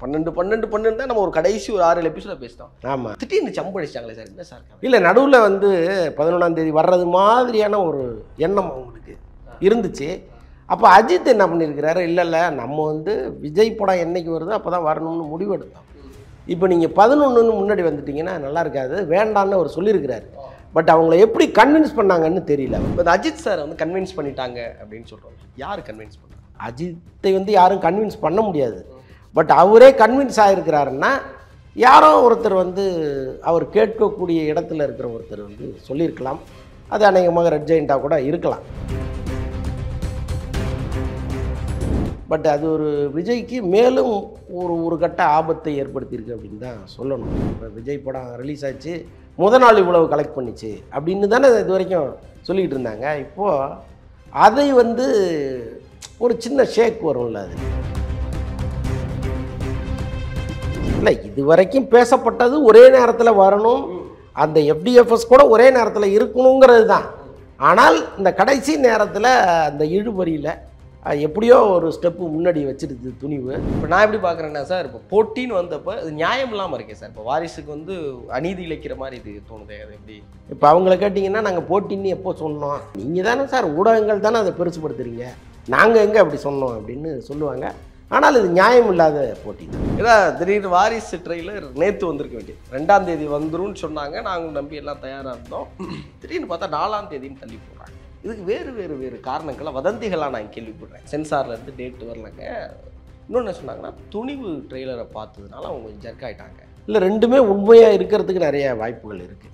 பன்னெண்டு பன்னெண்டு பன்னெண்டு தான் நம்ம ஒரு கடைசி ஒரு ஆறு எபிசோட பேசிட்டோம் ஆமாம் திடீர்னு ஜம்ப் அடிச்சிட்டாங்களே சார் என்ன சார் கதை? இல்லை நடுவில் வந்து பதினொன்றாம் தேதி வர்றது மாதிரியான ஒரு எண்ணம் அவங்களுக்கு இருந்துச்சு அப்போ அஜித் என்ன பண்ணியிருக்கிறாரு இல்லை இல்லை நம்ம வந்து விஜய் படம் என்னைக்கு வருதோ அப்போ தான் வரணும்னு முடிவெடுத்தோம் இப்போ நீங்கள் பதினொன்றுன்னு முன்னாடி வந்துட்டீங்கன்னா நல்லா இருக்காது வேண்டான்னு அவர் சொல்லியிருக்கிறாரு பட் அவங்கள எப்படி கன்வின்ஸ் பண்ணாங்கன்னு தெரியல இப்ப இந்த அஜித் சார் வந்து கன்வின்ஸ் பண்ணிட்டாங்க அப்படின்னு சொல்றோம் யார் கன்வின்ஸ் பண்றாங்க அஜித்தை வந்து யாரும் கன்வின்ஸ் பண்ண முடியாது பட் அவரே கன்வின்ஸ் ஆகிருக்கிறாருன்னா யாரோ ஒருத்தர் வந்து அவர் கேட்கக்கூடிய இடத்துல இருக்கிற ஒருத்தர் வந்து சொல்லியிருக்கலாம் அது அநேகமாக ரெட் ஜெயிண்டாக கூட இருக்கலாம் பட் அது ஒரு விஜய்க்கு மேலும் ஒரு ஒரு கட்ட ஆபத்தை ஏற்படுத்தியிருக்கு அப்படின்னு தான் சொல்லணும் இப்போ விஜய் படம் ரிலீஸ் ஆச்சு முத நாள் இவ்வளவு கலெக்ட் பண்ணிச்சு அப்படின்னு தானே இது வரைக்கும் சொல்லிக்கிட்டு இருந்தாங்க இப்போது அதை வந்து ஒரு சின்ன ஷேக் வரும்ல அது இல்லை இது வரைக்கும் பேசப்பட்டது ஒரே நேரத்தில் வரணும் அந்த எஃப்டிஎஃப்எஸ் கூட ஒரே நேரத்தில் இருக்கணுங்கிறது தான் ஆனால் இந்த கடைசி நேரத்தில் அந்த இழுபறியில் அஹ், எப்படியோ ஒரு ஸ்டெப்பு முன்னாடி வச்சிருது துணிவு இப்போ நான் எப்படி பார்க்குறேன்னா சார் இப்போ போட்டின்னு வந்தப்போ இது நியாயம் இல்லாமல் இருக்கேன் சார் இப்போ வாரிசுக்கு வந்து அநீதி இழைக்கிற மாதிரி இது தோணுதே அது எப்படி இப்போ அவங்கள கேட்டிங்கன்னா நாங்கள் போட்டின்னு எப்போ சொன்னோம் நீங்கள் தானே சார் ஊடகங்கள் தானே அதை பெருசுப்படுத்துறீங்க நாங்கள் எங்கே அப்படி சொன்னோம் அப்படின்னு சொல்லுவாங்க ஆனால் இது நியாயம் இல்லாத போட்டி தான் ஏன்னா திடீர்னு வாரிசு ட்ரெயிலர் நேற்று வந்திருக்க வேண்டியது ரெண்டாம் தேதி வந்துரும்னு சொன்னாங்க நாங்கள் நம்பி எல்லாம் தயாராக இருந்தோம் திடீர்னு பார்த்தா நாலாம் தேதின்னு தள்ளி போடுறாங்க இதுக்கு வேறு வேறு வேறு காரணங்களை வதந்திகளாக நான் கேள்விப்படுறேன் சென்சார்ல இருந்து டேட் வரலங்க இன்னொன்று என்ன சொன்னாங்கன்னா துணிவு ட்ரெய்லரை பார்த்ததுனால அவங்க கொஞ்சம் ஜர்க் ஆயிட்டாங்க இல்லை ரெண்டுமே உண்மையாக இருக்கிறதுக்கு நிறைய வாய்ப்புகள் இருக்குது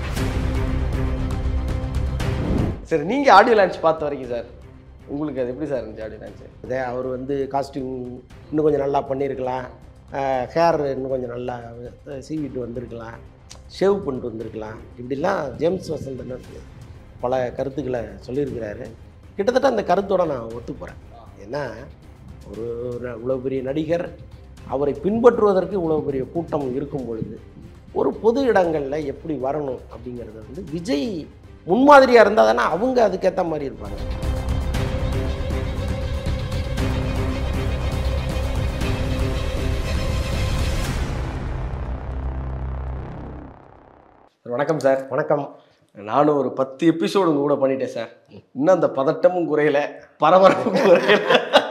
சரி நீங்கள் ஆடியோ லான்ச் பார்த்த வரைக்கும் சார் உங்களுக்கு அது எப்படி சார் இருந்துச்சு ஆடியோ லான்ச் அதே அவர் வந்து காஸ்டியூம் இன்னும் கொஞ்சம் நல்லா பண்ணியிருக்கலாம் ஹேர் இன்னும் கொஞ்சம் நல்லா சீவிட்டு வந்திருக்கலாம் ஷேவ் பண்ணிட்டு வந்திருக்கலாம் இப்படிலாம் ஜேம்ஸ் வசந்தன் வந்து பல கருத்துக்களை சொல்லியிருக்கிறாரு கிட்டத்தட்ட அந்த கருத்தோட நான் ஒத்து போகிறேன் ஏன்னா ஒரு ந- இவ்வளோ பெரிய நடிகர் அவரை பின்பற்றுவதற்கு இவ்வளோ பெரிய கூட்டம் இருக்கும் பொழுது ஒரு பொது இடங்களில் எப்படி வரணும் அப்படிங்கிறத வந்து விஜய் முன்மாதிரியாக இருந்தால் தானே அவங்க அதுக்கேற்ற மாதிரி இருப்பாங்க வணக்கம் சார் வணக்கம் நானும் ஒரு பத்து எபிசோடு உங்க கூட பண்ணிட்டேன் சார் இன்னும் அந்த பதட்டமும் குறையல பரபரப்பும் குறையல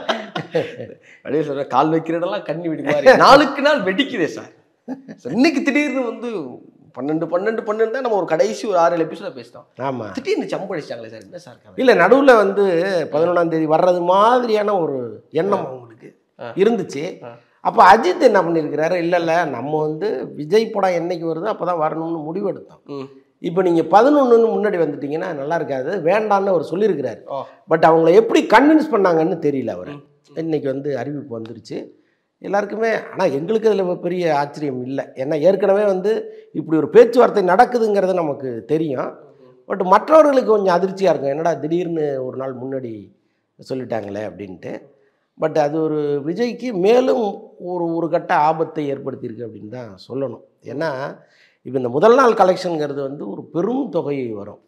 அப்படியே சொல்ற கால் வைக்கிற இடம்லாம் கண்ணி வெடிக்க மாதிரி நாளுக்கு நாள் வெடிக்குதே சார் சார், இன்னைக்கு திடீர்னு வந்து பன்னெண்டு பன்னெண்டு பன்னெண்டு தான் நம்ம ஒரு கடைசி ஒரு ஆறு எபிசோட பேசிட்டோம் ஆமாம் திடீர்னு ஜம்ப் அடிச்சிட்டாங்களே சார் என்ன சார் கதை? இல்லை நடுவில் வந்து பதினொன்றாம் தேதி வர்றது மாதிரியான ஒரு எண்ணம் அவங்களுக்கு ஆ. இருந்துச்சு ஆ. அப்போ அஜித் என்ன பண்ணியிருக்கிறாரு இல்லை இல்லை நம்ம வந்து விஜய் படம் என்னைக்கு வருதோ அப்போ தான் வரணும்னு முடிவெடுத்தோம் ம் இப்போ நீங்கள் பதினொன்றுன்னு முன்னாடி வந்துட்டீங்கன்னா நல்லா இருக்காது வேண்டான்னு அவர் சொல்லியிருக்கிறாரு ஓ பட் அவங்கள எப்படி கன்வின்ஸ் பண்ணாங்கன்னு தெரியல அவர் இன்னைக்கு வந்து அறிவிப்பு வந்துருச்சு எல்லாருக்குமே ஆனால் எங்களுக்கு அதில் பெரிய ஆச்சரியம் இல்லை ஏன்னா ஏற்கனவே வந்து இப்படி ஒரு பேச்சுவார்த்தை நடக்குதுங்கிறது நமக்கு தெரியும் பட் மற்றவர்களுக்கு கொஞ்சம் அதிர்ச்சியாக இருக்கும் என்னடா திடீர்னு ஒரு நாள் முன்னாடி சொல்லிட்டாங்களே அப்படின்ட்டு பட் அது ஒரு விஜய்க்கு மேலும் ஒரு ஒரு கட்ட ஆபத்தை ஏற்படுத்தியிருக்கு அப்படின்னு தான் சொல்லணும் ஏன்னா இப்போ இந்த முதல் நாள் கலெக்ஷனுங்கிறது வந்து ஒரு பெரும் தொகை வரும்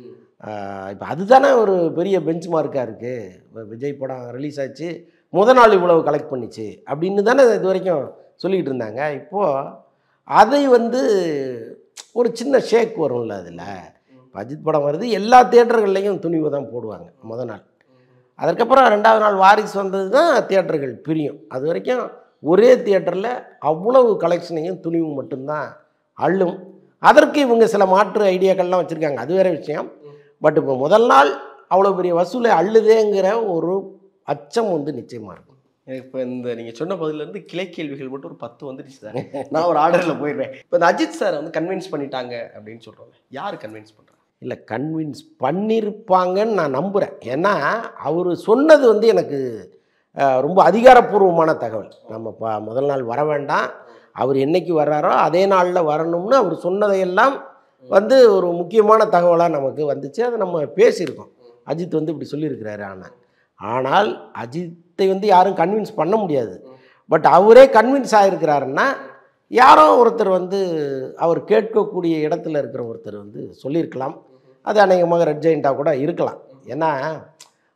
இப்போ அதுதானே ஒரு பெரிய பெஞ்ச் மார்க்காக இருக்குது விஜய் படம் ரிலீஸ் ஆச்சு முத நாள் இவ்வளவு கலெக்ட் பண்ணிச்சு அப்படின்னு தானே இது வரைக்கும் சொல்லிக்கிட்டு இருந்தாங்க இப்போது அதை வந்து ஒரு சின்ன ஷேக் வரும்ல அதில் இப்போ அஜித் படம் வருது எல்லா தியேட்டர்கள்லையும் துணிவு தான் போடுவாங்க முத நாள் அதற்கப்புறம் ரெண்டாவது நாள் வாரிசு வந்தது தான் தியேட்டர்கள் பிரியும் அது வரைக்கும் ஒரே தியேட்டரில் அவ்வளவு கலெக்ஷனையும் துணிவு மட்டும்தான் அள்ளும் அதற்கு இவங்க சில மாற்று ஐடியாக்கள்லாம் வச்சுருக்காங்க அது வேற விஷயம் பட் இப்போ முதல் நாள் அவ்வளோ பெரிய வசூலை அள்ளுதேங்கிற ஒரு அச்சம் வந்து நிச்சயமாக இருக்கும் எனக்கு இப்போ இந்த நீங்கள் சொன்ன பதில்ல இருந்து கிளை கேள்விகள் மட்டும் ஒரு பத்து வந்துடுச்சு சார் நான் ஒரு ஆர்டரில் போயிடுறேன் இப்போ இந்த அஜித் சார் வந்து கன்வின்ஸ் பண்ணிட்டாங்க அப்படின்னு சொல்கிறோம் யார் கன்வின்ஸ் பண்ணுறாங்க இல்லை கன்வின்ஸ் பண்ணியிருப்பாங்கன்னு நான் நம்புகிறேன் ஏன்னா அவர் சொன்னது வந்து எனக்கு அஹ், ரொம்ப அதிகாரப்பூர்வமான தகவல் நம்ம ப முதல் நாள் வர வேண்டாம் அவர் என்னைக்கு வர்றாரோ அதே நாளில் வரணும்னு அவர் சொன்னதையெல்லாம் வந்து ஒரு முக்கியமான தகவலாக நமக்கு வந்துச்சு அதை நம்ம பேசியிருக்கோம் அஜித் வந்து இப்படி சொல்லியிருக்கிறாரு ஆனால் ஆனால் அஜித்தை வந்து யாரும் கன்வின்ஸ் பண்ண முடியாது பட் அவரே கன்வின்ஸ் ஆகிருக்கிறாருன்னா யாரோ ஒருத்தர் வந்து அவர் கேட்கக்கூடிய இடத்துல இருக்கிற ஒருத்தர் வந்து சொல்லியிருக்கலாம் அது அநேகமாக ரெட் ஜெயிண்டாக கூட இருக்கலாம் ஏன்னா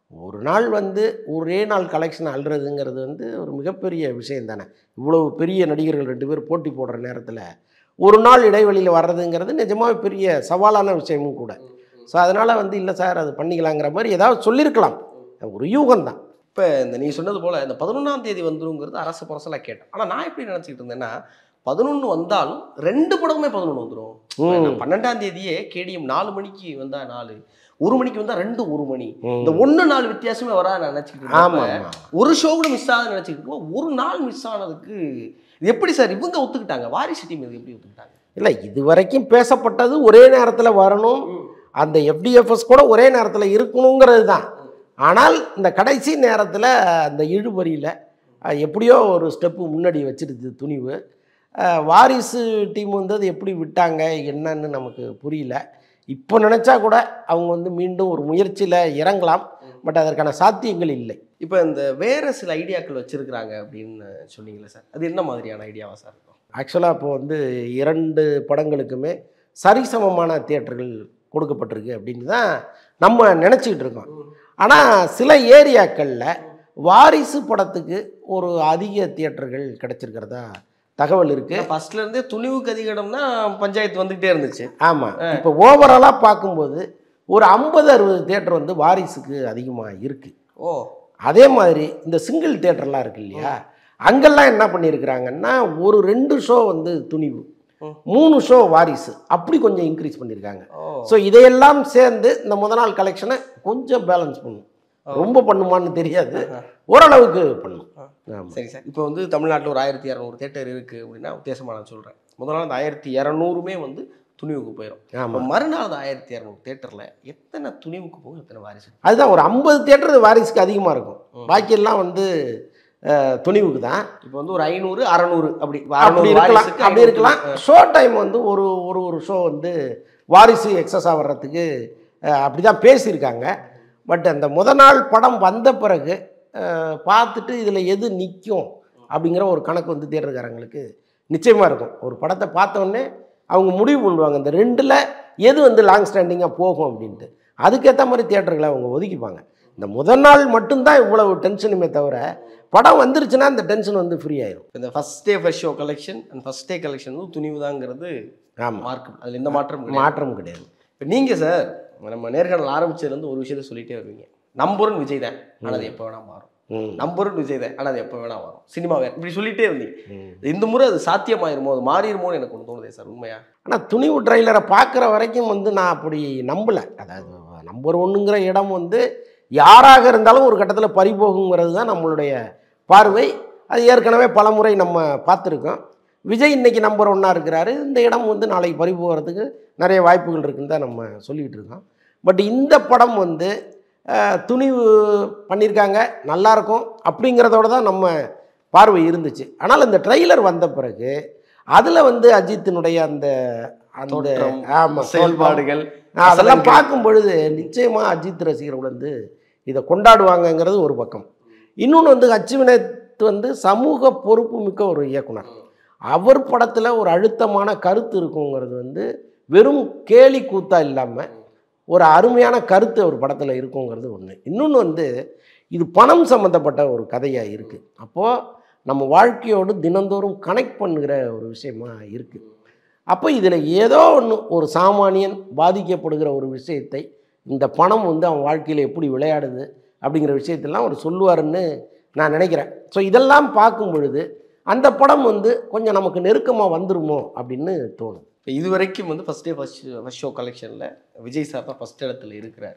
ஒரு நாள் வந்து ஒரே நாள் கலெக்ஷன் அல்றதுங்கிறது வந்து ஒரு மிகப்பெரிய விஷயம் தானே இவ்வளவு பெரிய நடிகர்கள் ரெண்டு பேர் போட்டி போடுற நேரத்தில் ஒரு நாள் இடைவெளியில் வர்றதுங்கிறது நிஜமாக பெரிய சவாலான விஷயமும் கூட ஸோ அதனால் வந்து இல்லை சார் அது பண்ணிக்கலாங்கிற மாதிரி ஏதாவது சொல்லியிருக்கலாம் ஒரு யூகம் தான் இப்போ இந்த நீ சொன்னது போல் இந்த பதினொன்றாம் தேதி வந்துருங்கிறது அரசு புரசலாக கேட்டேன் ஆனால் நான் எப்படி நினச்சிக்கிட்டு இருந்தேன்னா பதினொன்று வந்தாலும் ரெண்டு படமுமே பதினொன்று வந்துடும் பன்னெண்டாம் தேதியே கேடிஎம் நாலு மணிக்கு வந்தா நாலு ஒரு மணிக்கு வந்தா ரெண்டு ஒரு மணி இந்த ஒன்று நாலு வித்தியாசமே வராது நான் நினச்சிக்கிட்டு ஆமாம் இருந்தேன் ஆமாம் ஒரு ஷோ கூட மிஸ் ஆகுதுன்னு நினச்சிக்கிட்டு இருக்கோம். ஒரு நாள் மிஸ் ஆனதுக்கு இது எப்படி சார் இவங்க ஒத்துக்கிட்டாங்க வாரிசு டீம் இது எப்படி ஒத்துக்கிட்டாங்க இல்லை இது வரைக்கும் பேசப்பட்டது ஒரே நேரத்தில் வரணும் அந்த எஃப்டிஎஃப்எஸ் கூட ஒரே நேரத்தில் இருக்கணுங்கிறது தான் ஆனால் இந்த கடைசி நேரத்தில் அந்த இழுபறியில் எப்படியோ ஒரு ஸ்டெப்பு முன்னாடி வச்சிருது துணிவு அஹ், வாரிசு டீம் வந்து அது எப்படி விட்டாங்க என்னன்னு நமக்கு புரியல இப்போ நினச்சா கூட அவங்க வந்து மீண்டும் ஒரு முயற்சியில் இறங்கலாம் பட் அதற்கான சாத்தியங்கள் இல்லை இப்போ இந்த வேற சில ஐடியாக்கள் வச்சிருக்கிறாங்க அப்படின்னு சொன்னீங்களே சார் அது என்ன மாதிரியான ஐடியாவா சார் இருக்கும் ஆக்சுவலாக இப்போ வந்து இரண்டு படங்களுக்குமே சரிசமமான தியேட்டர்கள் கொடுக்கப்பட்டிருக்கு அப்படின்னு தான் நம்ம நினச்சிக்கிட்டு இருக்கோம் ஆனால் சில ஏரியாக்களில் வாரிசு படத்துக்கு ஒரு அதிக தியேட்டர்கள் கிடைச்சிருக்கிறதா தகவல் இருக்குது ஃபர்ஸ்ட்ல இருந்தே துணிவுக்கு அதிகம்னா பஞ்சாயத்து வந்துகிட்டே இருந்துச்சு ஆமாம் இப்போ ஓவராலாக பார்க்கும்போது ஒரு ஐம்பது அறுபது தியேட்டர் வந்து வாரிசுக்கு அதிகமாக இருக்குது ஓ அதே மாதிரி இந்த சிங்கிள் தியேட்டர்லாம் இருக்கு இல்லையா அங்கெல்லாம் என்ன பண்ணியிருக்கிறாங்கன்னா ஒரு ரெண்டு ஷோ வந்து துணிவு ம். மூணு ஷோ வாரிசு அப்படி கொஞ்சம் இன்க்ரீஸ் பண்ணியிருக்காங்க ஓ ஸோ இதையெல்லாம் சேர்ந்து இந்த முத நாள் கலெக்ஷனை கொஞ்சம் பேலன்ஸ் பண்ணும் ரொம்ப பண்ணுமான்னு தெரியாது ஓரளவுக்கு பண்ணும் ஆமாம் சரி சார் இப்போ வந்து தமிழ்நாட்டில் ஒரு ஆயிரத்தி இரநூறு தேட்டர் இருக்குது அப்படின்னா வித்தியாசமாக நான் சொல்கிறேன் முதல்ல அந்த ஆயிரத்தி இரநூறுமே வந்து துணிவுக்கு போயிடும் ஆமாம் இப்போ மறுநாள் அந்த ஆயிரத்தி இரநூறு தேட்டரில் எத்தனை துணிவுக்கு போகும் எத்தனை வாரிசு அதுதான் ஒரு ஐம்பது தியேட்டர் வாரிசுக்கு அதிகமாக இருக்கும் பாக்கியெல்லாம் வந்து அஹ், துணிவுக்கு தான் இப்போ வந்து ஒரு ஐநூறு அறநூறு அப்படி அப்படி 600 இருக்கலாம் வாரிசுக்கு அப்படி 500 இருக்கலாம் ஷோ டைம் வந்து ஒரு ஒரு ஒரு ஷோ வந்து வாரிசு எக்ஸஸாக வர்றதுக்கு அஹ், அப்படி தான் பேசியிருக்காங்க பட் அந்த முத நாள் படம் வந்த பிறகு அஹ், பார்த்துட்டு இதில் எது நிற்கும் அப்படிங்கிற ஒரு கணக்கு வந்து தேட்டருக்காரங்களுக்கு நிச்சயமாக இருக்கும் ஒரு படத்தை பார்த்த உடனே அவங்க முடிவு பண்ணுவாங்க இந்த ரெண்டில் எது வந்து லாங் ஸ்டாண்டிங்காக போகும் அப்படின்ட்டு அதுக்கேற்ற மாதிரி தியேட்டர்களை அவங்க ஒதுக்கிப்பாங்க இந்த முதல் நாள் மட்டும்தான் இவ்வளவு டென்ஷனுமே தவிர படம் வந்துருச்சுன்னா இந்த டென்ஷன் வந்து ஃப்ரீ ஆயிரும் இந்த first day first show collection and first day collection வந்து துணிவு தாங்கிறது ஆமாம் மார்க் அதில் எந்த மாற்றம் கிடையாது. மாற்றம் கிடையாது இப்போ நீங்கள் சார் நம்ம நேர்காணல் ஆரம்பிச்சதுலேருந்து ஒரு விஷயத்த சொல்லிட்டே வருவீங்க நம்பரும் விஜய் தான் ஆனால் அது எப்போ வேணா மாறும் ம். நம்பரும் விஜய் தான் ஆனால் அது எப்போ வேணா வரும் சினிமா வேறு இப்படி சொல்லிட்டே இருந்தீங்க ம். இந்த முறை அது சாத்தியமாயிருமோ அது மாறிடுமோன்னு எனக்கு ஒன்று தோணுதே சார் உண்மையா ஆனால் துணிவு ட்ரைலரை பார்க்குற வரைக்கும் வந்து நான் அப்படி நம்பலை அதாவது நம்பர் ஒன்றுங்கிற இடம் வந்து யாராக இருந்தாலும் ஒரு கட்டத்தில் பறிபோகுங்கிறது தான் நம்மளுடைய பார்வை அது ஏற்கனவே பலமுறை நம்ம பார்த்துருக்கோம் விஜய் இன்னைக்கு நம்பர் ஒன்னாக இருக்கிறாரு இந்த இடம் வந்து நாளைக்கு பறி போகிறதுக்கு நிறைய வாய்ப்புகள் இருக்குன்னு தான் நம்ம சொல்லிகிட்டு இருக்கோம் பட் இந்த படம் வந்து அஹ், துணிவு பண்ணியிருக்காங்க நல்லாயிருக்கும் அப்படிங்கிறதோட தான் நம்ம பார்வை இருந்துச்சு ஆனால் இந்த ட்ரெய்லர் வந்த பிறகு அதில் வந்து அஜித்தினுடைய அந்த அந்த தோற்றம், ஆமாம் செயல்பாடுகள் அதெல்லாம் பார்க்கும் பொழுது நிச்சயமாக அஜித் ரசிகர்கள் வந்து இதை கொண்டாடுவாங்கங்கிறது ஒரு பக்கம் இன்னொன்று வந்து அச்சுவினத் வந்து சமூக பொறுப்பு மிக்க ஒரு இயக்குனர் அவர் படத்தில் ஒரு அழுத்தமான கருத்து இருக்குங்கிறது வந்து வெறும் கேலி கூத்தா இல்லாமல் ஒரு அருமையான கருத்து ஒரு படத்தில் இருக்குங்கிறது ஒன்று இன்னொன்று வந்து இது பணம் சம்மந்தப்பட்ட ஒரு கதையாக இருக்குது அப்போது நம்ம வாழ்க்கையோடு தினந்தோறும் கனெக்ட் பண்ணுகிற ஒரு விஷயமா இருக்குது அப்போ இதில் ஏதோ ஒன்று ஒரு சாமானியன் பாதிக்கப்படுகிற ஒரு விஷயத்தை இந்த பணம் வந்து அவன் வாழ்க்கையில் எப்படி விளையாடுது அப்படிங்கிற விஷயத்தெல்லாம் அவர் சொல்லுவாருன்னு நான் நினைக்கிறேன் ஸோ இதெல்லாம் பார்க்கும் பொழுது அந்த படம் வந்து கொஞ்சம் நமக்கு நெருக்கமாக வந்துருமோ அப்படின்னு தோணும் இப்போ இது வரைக்கும் வந்து first day first first show கலெக்ஷனில் விஜய் சார் தான் ஃபஸ்ட் இடத்துல இருக்கிறார்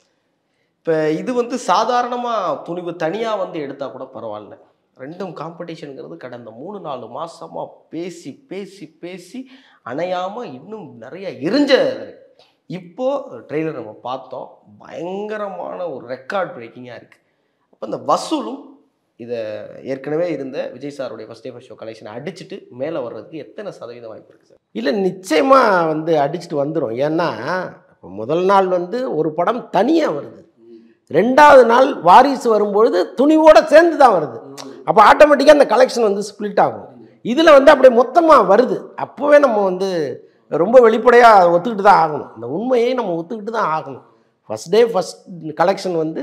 இப்போ இது வந்து சாதாரணமாக துணிவு தனியாக வந்து எடுத்தால் கூட பரவாயில்ல ரெண்டும் காம்படிஷனுங்கிறது கடந்த மூணு நாலு மாசமாக பேசி பேசி பேசி அணையாமல் இன்னும் நிறைய எரிஞ்ச இப்போ ட்ரெய்லர் நம்ம பார்த்தோம் பயங்கரமான ஒரு ரெக்கார்ட் பிரேக்கிங்காக இருக்குது அப்போ இந்த வசூலும் இதை ஏற்கனவே இருந்த விஜய் சாருடைய ஃபஸ்ட் டே ஃபஸ்ட் ஷோ கலெக்ஷனை அடிச்சுட்டு மேலே வர்றதுக்கு எத்தனை சதவீதம் வாய்ப்பு இருக்குது சார் இல்லை நிச்சயமாக வந்து அடிச்சுட்டு வந்துடும் ஏன்னா இப்போ முதல் நாள் வந்து ஒரு படம் தனியாக வருது ரெண்டாவது நாள் வாரிசு வரும்பொழுது துணிவோட சேர்ந்து தான் வருது அப்போ ஆட்டோமேட்டிக்காக அந்த கலெக்ஷன் வந்து ஸ்ப்ளிட் ஆகும் இதில் வந்து அப்படியே மொத்தமாக வருது அப்போவே நம்ம வந்து ரொம்ப வெளிப்படையாக ஒத்துக்கிட்டு தான் ஆகணும் இந்த உண்மையை நம்ம ஒத்துக்கிட்டு தான் ஆகணும் ஃபஸ்ட் டே ஃபஸ்ட் கலெக்ஷன் வந்து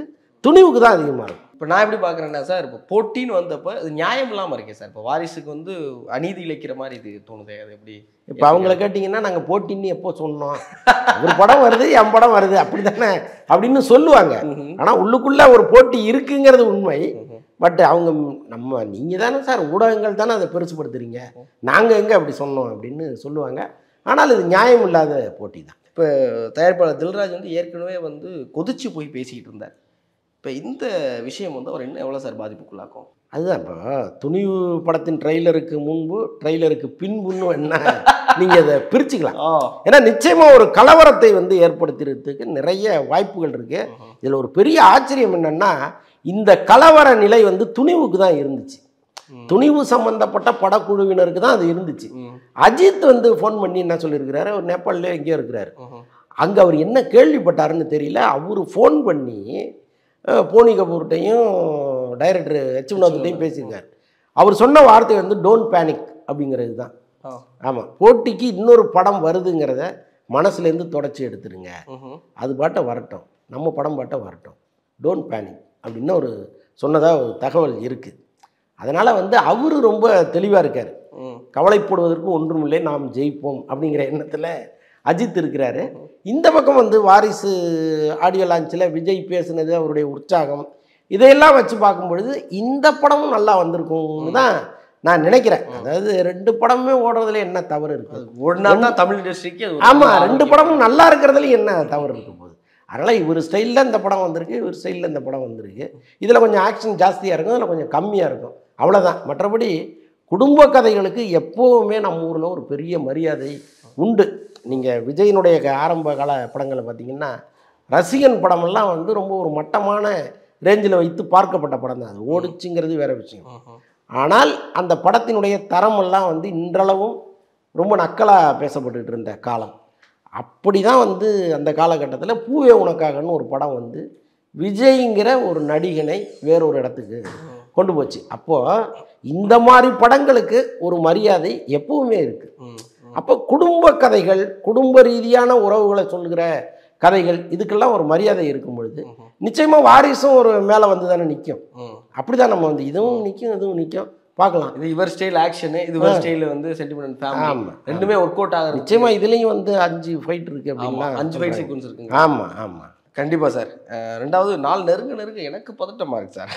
துணிவுக்கு தான் அதிகமாக இருக்கும் இப்போ நான் எப்படி பார்க்குறேன்னா சார் இப்போ போட்டின்னு வந்தப்போ அது நியாயம் இல்லாமல் இருக்கே சார் இப்போ வாரிசுக்கு வந்து அநீதி இழைக்கிற மாதிரி இது தோணுதே அது எப்படி இப்போ அவங்கள கேட்டிங்கன்னா நாங்கள் போட்டின்னு எப்போ சொன்னோம் ஒரு படம் வருது என் படம் வருது அப்படி தானே அப்படின்னு சொல்லுவாங்க ம்ஹும். ஆனால் உள்ளுக்குள்ளே ஒரு போட்டி இருக்குங்கிறது உண்மை ம்ஹும். பட் அவங்க நம்ம நீங்கள் தானே சார் ஊடகங்கள் தானே அதை பெருசுப்படுத்துறீங்க நாங்கள் எங்கே அப்படி சொன்னோம் அப்படின்னு சொல்லுவாங்க ஆனால் இது நியாயம் இல்லாத போட்டி தான் இப்போ தயாரிப்பாளர் தில்ராஜ் வந்து ஏற்கனவே வந்து கொதிச்சு போய் பேசிக்கிட்டு இருந்தார் இப்போ இந்த விஷயம் வந்து அவர் இன்னும் எவ்வளோ சார் பாதிப்புக்குள்ளாக்கும் அதுதான் இப்போ துணிவு படத்தின் ட்ரெய்லருக்கு முன்பு ட்ரெய்லருக்கு பின்புன்னு என்ன நீங்கள் அதை பிரிச்சுக்கலாம் ஆ ஏன்னா நிச்சயமாக ஒரு கலவரத்தை வந்து ஏற்படுத்துறதுக்கு நிறைய வாய்ப்புகள் இருக்கு இதில் ஒரு பெரிய ஆச்சரியம் என்னன்னா இந்த கலவர நிலை வந்து துணிவுக்கு தான் இருந்துச்சு ம். துணிவு சம்பந்தப்பட்ட படக்குழுவினருக்கு தான் அது இருந்துச்சு ம் அஜித் வந்து ஃபோன் பண்ணி என்ன சொல்லியிருக்கிறாரு அவர் நேபாளில் எங்கேயோ இருக்கிறாரு ம்ஹும். அங்கே அவர் என்ன கேள்விப்பட்டாருன்னு தெரியல அவர் ஃபோன் பண்ணி அஹ், போனி கபூர்கிட்டையும் டைரக்டர் ஹெச் வினோத்கிட்டையும் பேசியிருக்காரு அவர் சொன்ன வார்த்தை வந்து டோன்ட் பேனிக் அப்படிங்கிறது தான் ஆ ஆமாம் போட்டிக்கு இன்னொரு படம் வருதுங்கிறத மனசுலேருந்து தொடச்சி எடுத்துருங்க ம்ஹும். அது பாட்டை வரட்டும் நம்ம படம் பாட்டை வரட்டும் டோன்ட் பேனிக் அப்படின்னு ஒரு சொன்னதாக ஒரு தகவல் இருக்குது அதனால் வந்து அவரு ரொம்ப தெளிவாக இருக்கார் ம் கவலைப்படுவதற்கு ஒன்றுமில்லை நாம் ஜெயிப்போம் அப்படிங்கிற எண்ணத்தில் அஜித் இருக்கிறாரு இந்த பக்கம் வந்து வாரிசு ஆடியோ லான்ச்சில் விஜய் பேசுனது அவருடைய உற்சாகம் இதையெல்லாம் வச்சு பார்க்கும் பொழுது இந்த படமும் நல்லா வந்திருக்கும்னு தான் நான் நினைக்கிறேன் அதாவது ரெண்டு படமுமே ஓடுறதுல என்ன தவறு இருக்குது ஒரு நாள் தான் தமிழ் இண்டஸ்ட்ரிக்கு அது ஒரு ஆமாம் நல்ல ரெண்டு ஆரோக்கியம். படமும் நல்லா இருக்கிறதுல என்ன தவறு இருக்க போகுது அதனால் இவர் ஸ்டைலில் இந்த படம் வந்திருக்கு இவர் ஸ்டைலில் இந்த படம் வந்திருக்கு இதில் கொஞ்சம் ஆக்ஷன் ஜாஸ்தியாக இருக்கும் இதில் கொஞ்சம் கம்மியாக இருக்கும் அவ்வளோதான் மற்றபடி குடும்ப கதைகளுக்கு எப்போவுமே நம்ம ஊரில் ஒரு பெரிய மரியாதை உண்டு நீங்கள் விஜயனுடைய க- ஆரம்ப கால படங்களை பார்த்தீங்கன்னா ரசிகன் படமெல்லாம் வந்து ரொம்ப ஒரு மட்டமான ரேஞ்சில் வைத்து பார்க்கப்பட்ட படம் தான் அது ஓடிச்சுங்கிறது வேற விஷயம் ம்ஹும். ஆனால் அந்த படத்தினுடைய தரமெல்லாம் வந்து இன்றளவும் ரொம்ப நக்கலாக பேசப்பட்டுட்டு இருந்த காலம் அப்படி தான் வந்து அந்த காலகட்டத்தில் பூவே உனக்காகன்னு ஒரு படம் வந்து விஜய்ங்கிற ஒரு நடிகனை வேறொரு இடத்துக்கு கொண்டு போச்சு அப்போது இந்த மாதிரி படங்களுக்கு ஒரு மரியாதை எப்பவுமே இருக்குது ம் ம். அப்போ குடும்ப கதைகள் குடும்ப ரீதியான உறவுகளை சொல்கிற கதைகள் இதுக்கெல்லாம் ஒரு மரியாதை இருக்கும் பொழுது ம்ஹும். நிச்சயமாக வாரிசும் ஒரு மேலே வந்து தானே நிற்கும் ம். அப்படிதான் நம்ம வந்து இதுவும் நிற்கும் இதுவும் நிற்கும் பார்க்கலாம் இது இவர் ஸ்டைல் ஆக்ஷன் இது இவர் ஸ்டைல் வந்து சென்டிமெண்ட் ஃபேமிலி ஆமா. ரெண்டுமே ஒர்க் அவுட் ஆகுது நிச்சயமா இதுலயும் வந்து அஞ்சு ஃபைட் இருக்கு ஆமா அப்படின்னா அஞ்சு ஃபைட் சீக்வன்ஸ் இருக்குங்க ஆமா ஆமா கண்டிப்பா சார் அஹ் ரெண்டாவது நாள் நெருங்க நெருங்க எனக்கு பதட்டமா இருக்கு சார்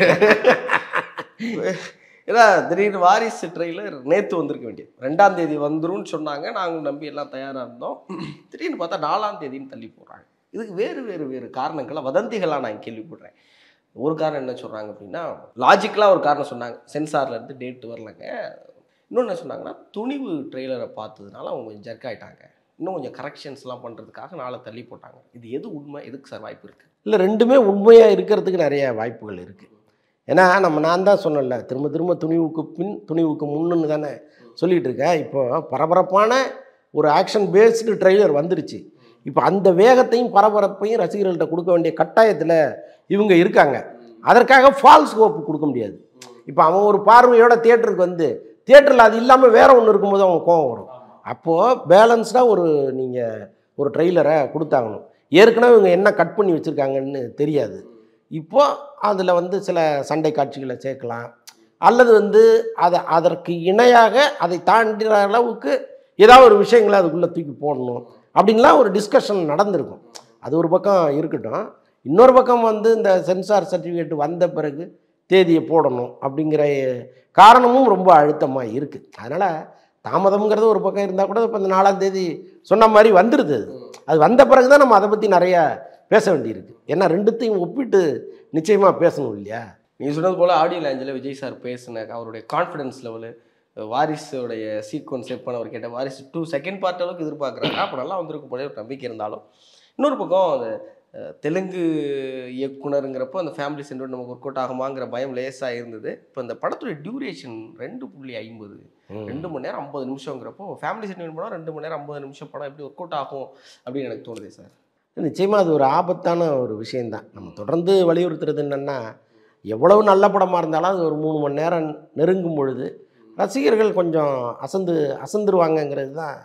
ஏன்னா திடீர்னு வாரிசு ட்ரெய்லர் நேத்து வந்திருக்க வேண்டியது ரெண்டாம் தேதி வந்துரும்னு சொன்னாங்க நாங்கள் நம்பி எல்லாம் தயாரா இருந்தோம் திடீர்னு பார்த்தா நாலாம் தேதின்னு தள்ளி போடுறாங்க இதுக்கு வேறு வேறு வேறு காரணங்களை வதந்திகளாக நான் கேள்விப்படுறேன் ஒரு காரணம் என்ன சொல்றாங்க அப்படின்னா லாஜிக்கலாக ஒரு காரணம் சொன்னாங்க சென்சார்ல இருந்து டேட் வரலங்க இன்னொன்று என்ன சொன்னாங்கன்னா துணிவு ட்ரெய்லரை பார்த்ததுனால அவங்க கொஞ்சம் ஜர்க் ஆயிட்டாங்க இன்னும் கொஞ்சம் கரெக்ஷன்ஸ்லாம் பண்ணுறதுக்காக நாளை தள்ளி போட்டாங்க இது எது உண்மை எதுக்கு சார் வாய்ப்பு இருக்குது இல்லை ரெண்டுமே உண்மையாக இருக்கிறதுக்கு நிறைய வாய்ப்புகள் இருக்குது ஏன்னா நம்ம நான் தான் சொன்னேன்ல திரும்ப திரும்ப துணிவுக்கு பின் துணிவுக்கு முன்னுன்னு தானே சொல்லிட்டு இருக்கேன் இப்போ பரபரப்பான ஒரு ஆக்ஷன் பேஸ்டு ட்ரெய்லர் வந்துருச்சு இப்போ அந்த வேகத்தையும் பரபரப்பையும் ரசிகர்கள்ட்ட கொடுக்க வேண்டிய கட்டாயத்தில் இவங்க இருக்காங்க அதற்காக ஃபால்ஸ் ஹோப் கொடுக்க முடியாது இப்போ அவன் ஒரு பார்வையோட தியேட்டருக்கு வந்து தியேட்டரில் அது இல்லாமல் வேற ஒன்று இருக்கும்போது அவன் கோவம் வரும் அப்போது பேலன்ஸ்டாக ஒரு நீங்கள் ஒரு ட்ரெய்லரை கொடுத்தாகணும் ஏற்கனவே இவங்க என்ன கட் பண்ணி வச்சுருக்காங்கன்னு தெரியாது இப்போ அதில் வந்து சில சண்டை காட்சிகளை சேர்க்கலாம் அல்லது வந்து அதை அதற்கு இணையாக அதை தாண்டிற அளவுக்கு ஏதாவது ஒரு விஷயங்களை அதுக்குள்ளே தூக்கி போடணும் அப்படின்லாம் ஒரு டிஸ்கஷன் நடந்திருக்கும் அது ஒரு பக்கம் இருக்கட்டும் இன்னொரு பக்கம் வந்து இந்த சென்சார் சர்டிஃபிகேட் வந்த பிறகு தேதியை போடணும் அப்படிங்கிற காரணமும் ரொம்ப அழுத்தமாக இருக்குது அதனால் தாமதம்ங்கிறது ஒரு பக்கம் இருந்தால் கூட இப்போ இந்த நாலாம் தேதி சொன்ன மாதிரி வந்துடுது அது அது வந்த பிறகு தான் நம்ம அதை பற்றி நிறையா பேச வேண்டியிருக்கு ஏன்னா ரெண்டுத்தையும் ஒப்பிட்டு நிச்சயமாக பேசணும் இல்லையா நீங்க சொன்னது போல ஆடியோ லாஞ்சில் விஜய் சார் பேசின அவருடைய கான்ஃபிடன்ஸ் லெவலு வாரிசுடைய சீக்வன்ஸ் எப்போ அவர் கேட்ட வாரிசு டூ செகண்ட் பார்ட் அளவுக்கு எதிர்பார்க்குறாங்க அப்போ நல்லா வந்திருக்கும் போல ஒரு நம்பிக்கை இருந்தாலும் இன்னொரு பக்கம் அந்த அஹ், தெலுங்கு இயக்குனருங்கிறப்போ அந்த ஃபேமிலி சென்டர் நமக்கு ஒர்க் அவுட் ஆகுமாங்கிற பயம் லேசாக இருந்தது இப்போ இந்த படத்துடைய டியூரேஷன் ரெண்டு புள்ளி ஐம்பது ரெண்டு மணி நேரம் ஐம்பது நிமிஷங்கிறப்போ ஃபேமிலி சென்டிமெண்ட் படம் ரெண்டு மணி நேரம் ஐம்பது நிமிஷம் படம் எப்படி ஒர்க் அவுட் ஆகும் அப்படின்னு எனக்கு தோணுது சார் நிச்சயமாக அது ஒரு ஆபத்தான ஒரு விஷயந்தான் நம்ம தொடர்ந்து வலியுறுத்துறது என்னென்னா எவ்வளவு நல்ல படமாக இருந்தாலும் அது ஒரு மூணு மணி நேரம் நெருங்கும் பொழுது ரசிகர்கள் கொஞ்சம் அசந்து அசந்துருவாங்கங்கிறது தான்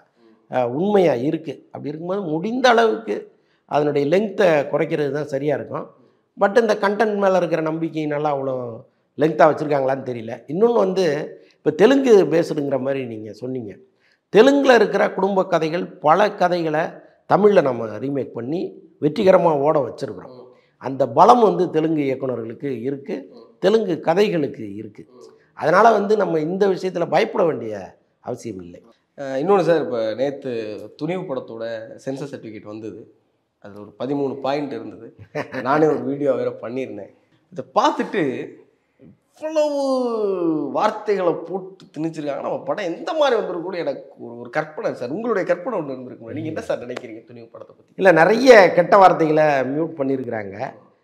உண்மையாக இருக்குது அப்படி இருக்கும்போது முடிந்த அளவுக்கு அதனுடைய லெங்க்த்தை குறைக்கிறது தான் சரியாக இருக்கும் பட் இந்த கண்டென்ட் மேலே இருக்கிற நம்பிக்கையினால அவ்வளோ லெங்க்த்தாக வச்சுருக்காங்களான்னு தெரியல இன்னொன்று வந்து இப்போ தெலுங்கு பேசுடுங்கிற மாதிரி நீங்கள் சொன்னீங்க தெலுங்கில் இருக்கிற குடும்ப கதைகள் பல கதைகளை தமிழில் நம்ம ரீமேக் பண்ணி வெற்றிகரமாக ஓட வச்சுருக்கிறோம் அந்த பலம் வந்து தெலுங்கு இயக்குனர்களுக்கு இருக்குது தெலுங்கு கதைகளுக்கு இருக்குது அதனால் வந்து நம்ம இந்த விஷயத்தில் பயப்பட வேண்டிய அவசியம் இல்லை அஹ் இன்னொன்று சார் இப்போ நேற்று துணிவு படத்தோட சென்சர் சர்டிஃபிகேட் வந்தது அதில் ஒரு பதிமூணு பாயிண்ட் இருந்தது நானே ஒரு வீடியோ வேற பண்ணியிருந்தேன் இதை பார்த்துட்டு இவ்வளவு வார்த்தைகளை போட்டு திணிச்சிருக்காங்க நம்ம படம் எந்த மாதிரி வந்திருக்கும் எனக்கு ஒரு ஒரு கற்பனை சார் உங்களுடைய கற்பனை ஒன்று இருந்திருக்கும் நீங்கள் என்ன சார் நினைக்கிறீங்க துணிவு படத்தை பற்றி இல்லை நிறைய கெட்ட வார்த்தைகளை மியூட் பண்ணியிருக்கிறாங்க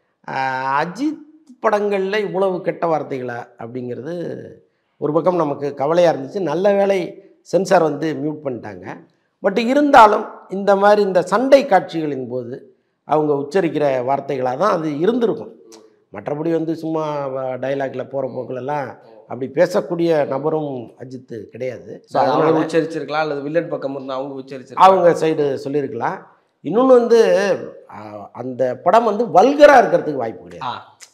ஆஹ் அஜித் படங்களில் இவ்வளவு கெட்ட வார்த்தைகளா அப்படிங்கிறது ஒரு பக்கம் நமக்கு கவலையாக இருந்துச்சு நல்ல வேளை சென்சார் வந்து மியூட் பண்ணிட்டாங்க பட் இருந்தாலும் இந்த மாதிரி இந்த சண்டை காட்சிகளின் போது அவங்க உச்சரிக்கிற வார்த்தைகளாக தான் அது இருந்திருக்கும் மற்றபடி வந்து சும்மா டைலாக்ல போகிற போக்குலெல்லாம் அப்படி பேசக்கூடிய நபரும் அஜித் கிடையாது ஸோ அவங்க அதனால உச்சரிச்சிருக்கலாம் அல்லது வில்லன் பக்கம் இருந்து அவங்க உச்சரிச்சிருக்கலாம் அவங்க சைடு சொல்லியிருக்கலாம் இன்னொன்று வந்து ஆஹ், அந்த படம் வந்து வல்கராக இருக்கிறதுக்கு வாய்ப்பு கிடையாது ஆ